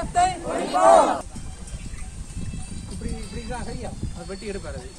போதவத்தை இப்படி இப்படி தான் சரியா அது வெட்டி எடுப்பாரு அது.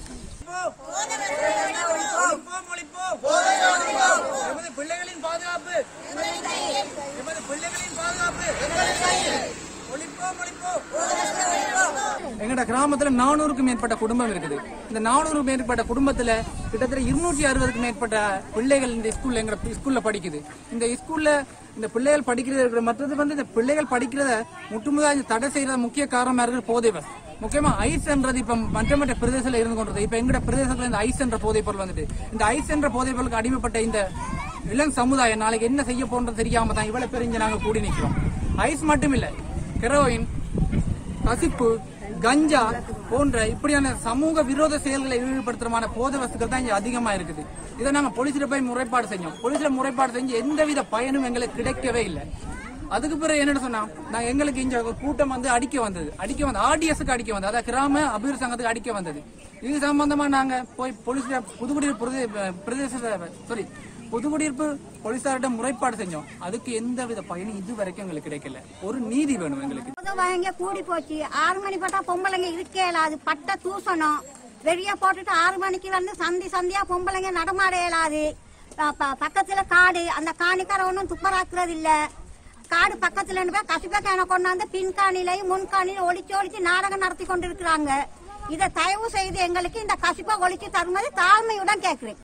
ஒழிப்போம், ஒழிப்போம். எமது பிள்ளைகளின் பாதுகாப்பு எமது பிள்ளைகளின் பாதுகாப்பு ஒழிப்போம், ஒழிப்போம். எங்கட கிராமத்துல நானூறுக்கும் மேற்பட்ட குடும்பம் இருக்குது இந்த நானூறுக்கும் மேற்பட்ட குடும்பத்துல கிட்டத்தட்ட இருநூற்றி அறுபதுக்கும் மேற்பட்ட பிள்ளைகள் இந்த ஸ்கூல்ல எங்க ஸ்கூல்ல படிக்குது இந்த ஸ்கூல்ல இந்த பிள்ளைகள் படிக்கிறது இருக்கிற மற்றது வந்து இந்த பிள்ளைகள் படிக்கிறத முற்றுமுதா இந்த தடை செய்யற முக்கிய காரணமா இருக்கிற போதைவர் முக்கியமா ஐஸ் என்றது இப்ப மற்ற மற்ற பிரதேசத்துல இருந்து கொண்டது இப்ப எங்கட பிரதேசத்துல இந்த ஐஸ் என்ற போதைப் பொருள் வந்துட்டு இந்த ஐஸ் என்ற போதைப் பொருளுக்கு அடிமைப்பட்ட இந்த இளம் சமுதாயம் நாளைக்கு என்ன செய்ய போன்றது தெரியாம தான் இவ்வளவு பெரிய நாங்க கூடி நிக்கிறோம் ஐஸ் மட்டும் இல்ல ஹெரோயின் கசிப்பு கஞ்சா போன்ற இப்படியான சமூக விரோத செயல்களை ஈடுபடுத்துறமான போதை வஸ்துக்கள் தான் இங்க அதிகமா இருக்குது இதை நாங்க போலீஸ்ல போய் முறைப்பாடு செஞ்சோம் போலீஸ்ல முறைப்பாடு செஞ்சு எந்தவித பயனும் எங்களுக்கு கிடைக்கவே இல்லை அதுக்கு பிறகு என்னன்னு சொன்னா நான் எங்களுக்கு இங்க ஒரு கூட்டம் வந்து அடிக்க வந்தது அடிக்க வந்து ஆர்டிஎஸ்க்கு அடிக்க வந்தது அதாவது கிராம அபிவிருத்தி சங்கத்துக்கு அடிக்க வந்தது இது சம்பந்தமா நாங்க போய் போலீஸ்ல புதுக்குடியிருப்பு பிரதே- பிரதேச சாரி புதுக்குடியிருப்பு போலீசார்கிட்ட முறைப்பாடு செஞ்சோம் அதுக்கு எந்த வித பயனும் இது வரைக்கும் எங்களுக்கு கிடைக்கல ஒரு நீதி வேணும் எங்களுக்கு பொதுவாக கூடி போச்சு ஆறு மணி போட்டா பொம்பளைங்க இருக்கே இயலாது பட்டை தூசணும் வெளிய போட்டுட்டு ஆறு மணிக்கு வந்து சந்தி சந்தியா பொம்பளைங்க நடமாட இயலாது ப- ப- பக்கத்துல காடு அந்த காணிக்கார ஒன்றும் துப்பராக்குறது இல்ல காடு பக்கத்துல இருந்து போய் கசிப்பக்கான கொண்டாந்து பின்காணிலையும் முன்காணிலையும் ஒளிச்சு ஒளிச்சு நாடகம் நடத்தி கொண்டிருக்கிறாங்க இதை தயவு செய்து எங்களுக்கு இந்த கசிப்பை ஒழிச்சு தருமாறு தாழ்மையுடன் கேட்கிறேன்